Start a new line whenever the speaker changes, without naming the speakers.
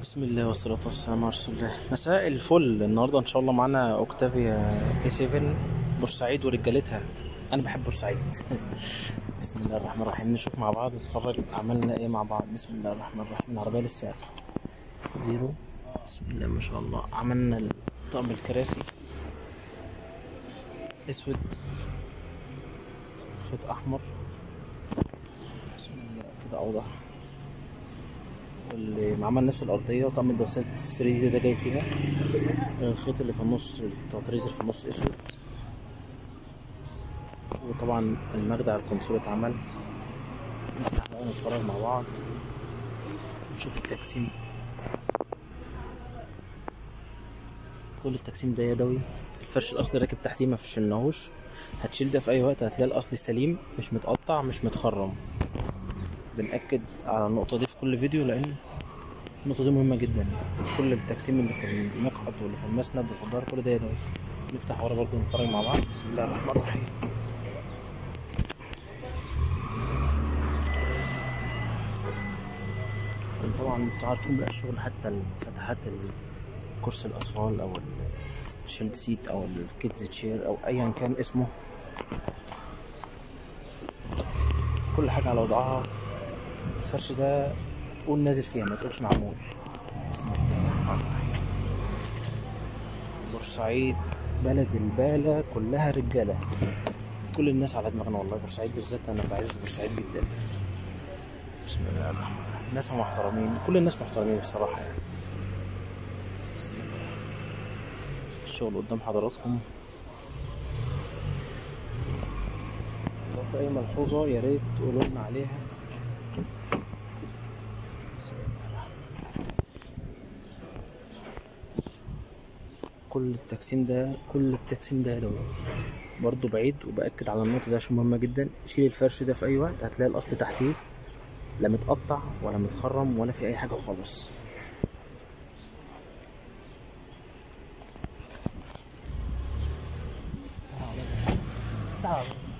بسم الله والصلاة والسلام على رسول الله مساء الفل النهاردة إن شاء الله معانا أوكتافيا اي 7 بورسعيد ورجالتها أنا بحب بورسعيد بسم الله الرحمن الرحيم نشوف مع بعض نتفرج عملنا إيه مع بعض بسم الله الرحمن الرحيم العربية لسه زيرو بسم الله ما شاء الله عملنا طقم الكراسي أسود خيط أحمر بسم الله كده أوضح واللي ما عملناش الارضيه وطقم الدواسات 3 دي ده جاي فيها الخيط اللي في النص التوتريز اللي في النص اسود وطبعا المجدع الكونسول اتعمل نفتح بقى نتفرج مع بعض نشوف التقسيم كل التقسيم ده يدوي الفرش الاصلي راكب تحتيه ما فشلناهوش هتشيل ده في اي وقت هتلاقي الاصلي سليم مش متقطع مش متخرم بنأكد على النقطة دي في كل فيديو لأن النقطة دي مهمة جدا كل التقسيم اللي في المقعد واللي في المسند وفي الظهر كل ده يدوي نفتح ورا برضه نتفرج مع بعض بسم الله الرحمن الرحيم طبعا انتوا عارفين بقى الشغل حتى فتحات كرسي الأطفال أو الشيلد سيت أو الكيدز تشير أو أيا كان اسمه كل حاجة على وضعها الفرش ده تقول نازل فيها ما تقولش معمول بسم الله الرحمن الرحيم بورسعيد بلد البالة كلها رجالة كل الناس على دماغنا والله بورسعيد بالذات انا بعز بورسعيد جدا بسم الله الرحمن الرحيم الناس محترمين كل الناس محترمين بصراحة يعني بسم الله الشغل قدام حضراتكم لو في اي ملحوظة يا ريت تقولوا لنا عليها كل التقسيم ده كل التقسيم ده يدوي برضو بعيد وبأكد على النقطة دي عشان مهمة جدا شيل الفرش ده في أي وقت هتلاقي الأصل تحتيه لا متقطع ولا متخرم ولا في أي حاجة خالص تعال